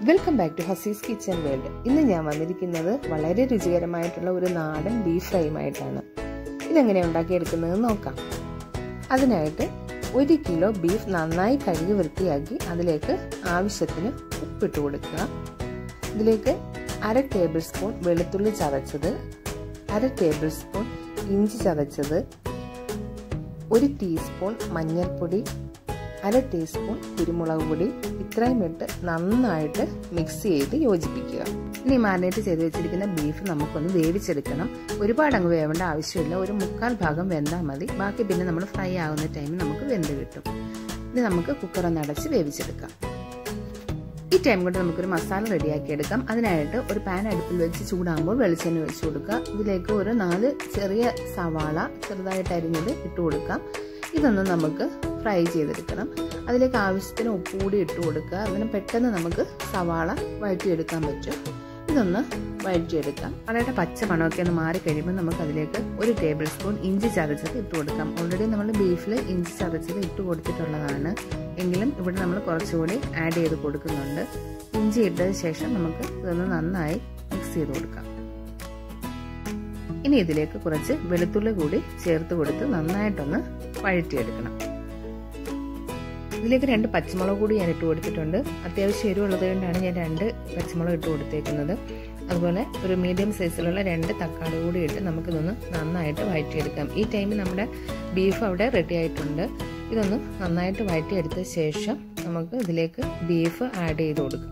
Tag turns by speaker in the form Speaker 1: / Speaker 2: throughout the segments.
Speaker 1: welcome back to Hasees kitchen world ഇന്ന് ഞാൻ വന്നിരിക്കുന്നത് വളരെ രുചികരമായിട്ടുള്ള ഒരു നാടൻ ബീഫ് ഫ്രൈയുമായിട്ടാണ് ഇതെങ്ങനെ ഉണ്ടാക്കിയെടുക്കുന്നത് നോക്കാം അതിനായിട്ട് ഒരു കിലോ ബീഫ് നന്നായി കഴുകി വൃത്തിയാക്കി അതിലേക്ക് ആവശ്യത്തിന് ഉപ്പിട്ട് കൊടുക്കുക ഇതിലേക്ക് അര ടേബിൾ സ്പൂൺ വെളുത്തുള്ളി ചതച്ചത് അര ടേബിൾ സ്പൂൺ ഇഞ്ചി ചതച്ചത് ഒരു ടീസ്പൂൺ മഞ്ഞൾപ്പൊടി അര ടീസ്പൂൺ കുരുമുളക് പൊടി ഇത്രയും ഇട്ട് നന്നായിട്ട് മിക്സ് ചെയ്ത് യോജിപ്പിക്കുക ഇനി മാരിനേറ്റ് ചെയ്ത് വെച്ചിരിക്കുന്ന ബീഫ് നമുക്കൊന്ന് വേവിച്ചെടുക്കണം ഒരുപാട് അങ്ങ് വേവേണ്ട ആവശ്യമില്ല ഒരു മുക്കാൽ ഭാഗം വെന്താൽ മതി ബാക്കി പിന്നെ നമ്മൾ ഫ്രൈ ആവുന്ന ടൈമിൽ നമുക്ക് വെന്ത് കിട്ടും ഇനി നമുക്ക് കുക്കറൊന്ന് അടച്ച് വേവിച്ചെടുക്കാം ഈ ടൈം കൊണ്ട് നമുക്കൊരു മസാല റെഡിയാക്കി എടുക്കാം അതിനായിട്ട് ഒരു പാൻ അടുപ്പിൽ വെച്ച് ചൂടാകുമ്പോൾ വെളിച്ചെണ്ണ ഒഴിച്ചു കൊടുക്കുക ഇതിലേക്ക് ഒരു നാല് ചെറിയ സവാള ചെറുതായിട്ട് അരിഞ്ഞത് ഇട്ട് കൊടുക്കാം ഇതൊന്ന് നമുക്ക് ഫ്രൈ ചെയ്തെടുക്കണം അതിലേക്ക് ആവശ്യത്തിന് ഉപ്പ് കൂടി ഇട്ട് കൊടുക്കുക അതിന് പെട്ടെന്ന് നമുക്ക് സവാള വഴറ്റിയെടുക്കാൻ പറ്റും ഇതൊന്ന് വഴറ്റിയെടുക്കാം വളരെ പച്ച മണമൊക്കെ ഒന്ന് മാറി കഴിയുമ്പോൾ നമുക്ക് അതിലേക്ക് ഒരു ടേബിൾ സ്പൂൺ ഇഞ്ചി ചതച്ചത് ഇട്ട് കൊടുക്കാം ഓൾറെഡി നമ്മൾ ബീഫിൽ ഇഞ്ചി ചതച്ചത് ഇട്ട് കൊടുത്തിട്ടുള്ളതാണ് എങ്കിലും ഇവിടെ നമ്മൾ കുറച്ചുകൂടി ആഡ് ചെയ്ത് കൊടുക്കുന്നുണ്ട് ഇഞ്ചി ഇട്ടതിന് ശേഷം നമുക്ക് ഇതൊന്ന് നന്നായി മിക്സ് ചെയ്ത് കൊടുക്കാം ഇനി ഇതിലേക്ക് കുറച്ച് വെളുത്തുള്ളി കൂടി ചേർത്ത് കൊടുത്ത് നന്നായിട്ടൊന്ന് വഴറ്റിയെടുക്കണം ഇതിലേക്ക് രണ്ട് പച്ചമുളക് കൂടി ഞാൻ ഇട്ട് കൊടുത്തിട്ടുണ്ട് അത്യാവശ്യം എരിവുള്ളത് കൊണ്ടാണ് ഞാൻ രണ്ട് പച്ചമുളക് ഇട്ട് കൊടുത്തേക്കുന്നത് അതുപോലെ ഒരു മീഡിയം സൈസിലുള്ള രണ്ട് തക്കാളി കൂടി ഇട്ട് നമുക്കിതൊന്ന് നന്നായിട്ട് വഴറ്റിയെടുക്കാം ഈ ടൈമിൽ നമ്മുടെ ബീഫ് അവിടെ റെഡി ആയിട്ടുണ്ട് ഇതൊന്ന് നന്നായിട്ട് വഴറ്റിയെടുത്ത ശേഷം നമുക്ക് ഇതിലേക്ക് ബീഫ് ആഡ് ചെയ്ത് കൊടുക്കാം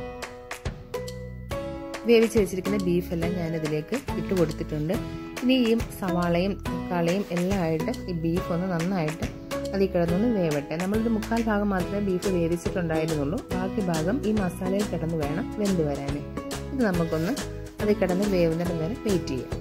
Speaker 1: വേവിച്ച് വെച്ചിരിക്കുന്ന ബീഫെല്ലാം ഞാൻ ഇതിലേക്ക് ഇട്ട് കൊടുത്തിട്ടുണ്ട് ഇനി ഈ സവാളയും തക്കാളിയും എല്ലാം ആയിട്ട് ഈ ബീഫ് ഒന്ന് നന്നായിട്ട് അതിൽ കിടന്നൊന്ന് വേവട്ടെ നമ്മളൊരു മുക്കാൽ ഭാഗം മാത്രമേ ബീഫ് വേവിച്ചിട്ടുണ്ടായിരുന്നുള്ളൂ ബാക്കി ഭാഗം ഈ മസാലയിൽ കിടന്ന് വേണം വെന്ത് വരാൻ ഇത് നമുക്കൊന്ന് അതിൽ കിടന്ന് വേവുന്നിടം വരെ വെയിറ്റ് ചെയ്യാം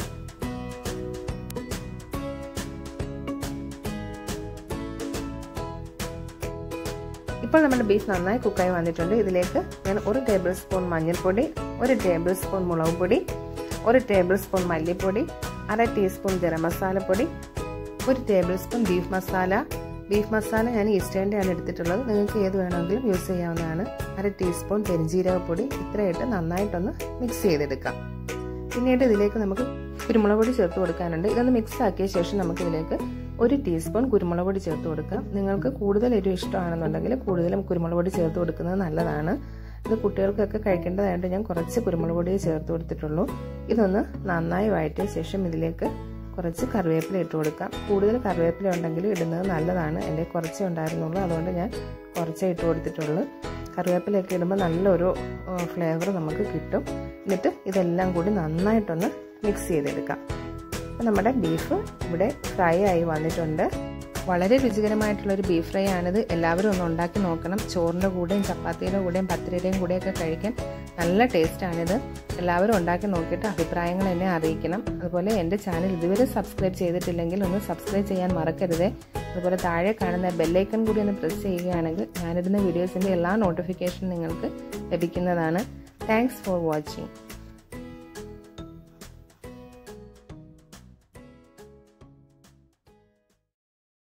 Speaker 1: ഇപ്പോൾ നമ്മുടെ ബീഫ് നന്നായി കുക്കായി വന്നിട്ടുണ്ട് ഇതിലേക്ക് ഞാൻ ഒരു ടേബിൾ സ്പൂൺ മഞ്ഞൾപ്പൊടി ഒരു ടേബിൾ സ്പൂൺ മുളക് പൊടി ഒരു ടേബിൾ സ്പൂൺ മല്ലിപ്പൊടി അര ടീസ്പൂൺ ഗരം മസാലപ്പൊടി ഒരു ടേബിൾ സ്പൂൺ ബീഫ് മസാല ബീഫ് മസാല ഞാൻ ഈസ്റ്റേൻ്റെ ആണ് എടുത്തിട്ടുള്ളത് നിങ്ങൾക്ക് ഏത് വേണമെങ്കിലും യൂസ് ചെയ്യാവുന്നതാണ് അര ടീസ്പൂൺ പെരിഞ്ജീരകപ്പൊടി ഇത്രയിട്ട് നന്നായിട്ടൊന്ന് മിക്സ് ചെയ്തെടുക്കാം പിന്നീട് ഇതിലേക്ക് നമുക്ക് കുരുമുളക് പൊടി ചേർത്ത് കൊടുക്കാനുണ്ട് ഇതൊന്ന് മിക്സ് ആക്കിയ ശേഷം നമുക്ക് ഇതിലേക്ക് ഒരു ടീസ്പൂൺ കുരുമുളക് പൊടി ചേർത്ത് കൊടുക്കാം നിങ്ങൾക്ക് കൂടുതൽ എരിവ് ഇഷ്ടമാണെന്നുണ്ടെങ്കിൽ കൂടുതലും കുരുമുളക് പൊടി ചേർത്ത് കൊടുക്കുന്നത് നല്ലതാണ് ഇത് കുട്ടികൾക്കൊക്കെ കഴിക്കേണ്ടതായിട്ട് ഞാൻ കുറച്ച് കുരുമുളക് പൊടിയെ ചേർത്ത് കൊടുത്തിട്ടുള്ളൂ ഇതൊന്ന് നന്നായി വഴറ്റിയ ശേഷം ഇതിലേക്ക് കുറച്ച് കറിവേപ്പില ഇട്ട് കൊടുക്കാം കൂടുതൽ കറിവേപ്പില ഉണ്ടെങ്കിൽ ഇടുന്നത് നല്ലതാണ് എൻ്റെ കുറച്ചേ ഉണ്ടായിരുന്നുള്ളൂ അതുകൊണ്ട് ഞാൻ കുറച്ചേ ഇട്ട് കൊടുത്തിട്ടുള്ളൂ കറിവേപ്പിലയൊക്കെ ഇടുമ്പോൾ നല്ലൊരു ഫ്ലേവർ നമുക്ക് കിട്ടും എന്നിട്ട് ഇതെല്ലാം കൂടി നന്നായിട്ടൊന്ന് മിക്സ് ചെയ്തെടുക്കാം അപ്പം നമ്മുടെ ബീഫ് ഇവിടെ ഫ്രൈ ആയി വന്നിട്ടുണ്ട് വളരെ രുചികരമായിട്ടുള്ള ഒരു ബീഫ് ഫ്രൈ ആണിത് എല്ലാവരും ഒന്ന് ഉണ്ടാക്കി നോക്കണം ചോറിൻ്റെ കൂടെയും ചപ്പാത്തിയുടെ കൂടെയും പത്തിരിയുടെയും കൂടെയൊക്കെ കഴിക്കാൻ നല്ല ടേസ്റ്റാണിത് എല്ലാവരും ഉണ്ടാക്കി നോക്കിയിട്ട് അഭിപ്രായങ്ങൾ എന്നെ അറിയിക്കണം അതുപോലെ എൻ്റെ ചാനൽ ഇതുവരെ സബ്സ്ക്രൈബ് ചെയ്തിട്ടില്ലെങ്കിൽ ഒന്ന് സബ്സ്ക്രൈബ് ചെയ്യാൻ മറക്കരുത് അതുപോലെ താഴെ കാണുന്ന ബെല്ലൈക്കൺ കൂടി ഒന്ന് പ്രസ് ചെയ്യുകയാണെങ്കിൽ ഞാനിടുന്ന വീഡിയോസിൻ്റെ എല്ലാ നോട്ടിഫിക്കേഷനും നിങ്ങൾക്ക് ലഭിക്കുന്നതാണ് താങ്ക്സ് ഫോർ വാച്ചിങ്